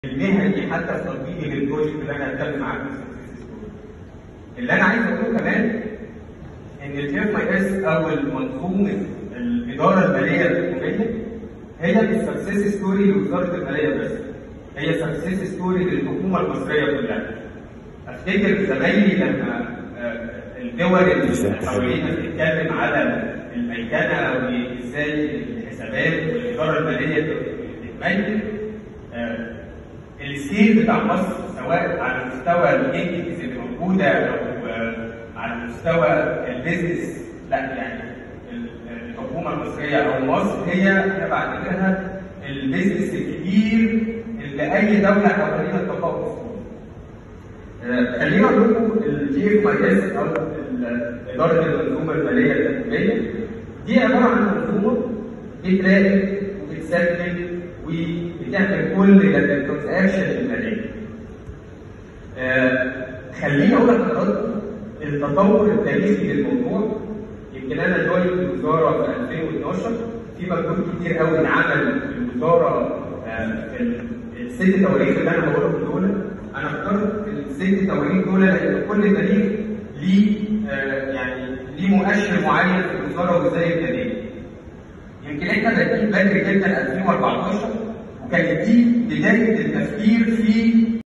المهني حتى في تطبيق البروجكت اللي انا هتكلم معاك اللي انا عايز اقوله كمان ان الجي اف اس او المنظومه الاداره الماليه الحكوميه هي مش سكسس ستوري لوزاره الماليه بس هي سكسس ستوري للحكومه المصريه كلها افتكر زمايلي لما آه، الدول اللي حوالينا بتتكلم على الميكنه وازاي الحسابات والاداره الماليه بتتميز آه، السكيل بتاع مصر سواء على مستوى الانتيتيز اللي موجوده او آه، على مستوى البيزنس لا يعني ال- الحكومه المصريه او مصر هي انا بعتبرها البيزنس الكبير اللي اي دوله حوالينا تتفوق آه، خليني اقول لكم الجي اف اي اس او ال- اداره المنظومه الماليه الحكوميه دي عباره عن منظومه بتراقب وبتسجل وبتعمل كل الترانزاكشن الماليه. آه، خليني اقول لحضراتكم التطور التاريخي للموضوع يمكن انا جوينت الوزاره في 2012 في مجهود كتير قوي اتعمل في الوزاره آه، في ال- الست تواريخ اللي انا بقولهم دول انا اخترت الست تواريخ دول لان كل تاريخ ليه آه، يعني ليه مؤشر معين في الوزاره وازاي ابتدينا. يمكن احنا بادئين بدري جدا 2014 وكانت دي بدايه التفكير في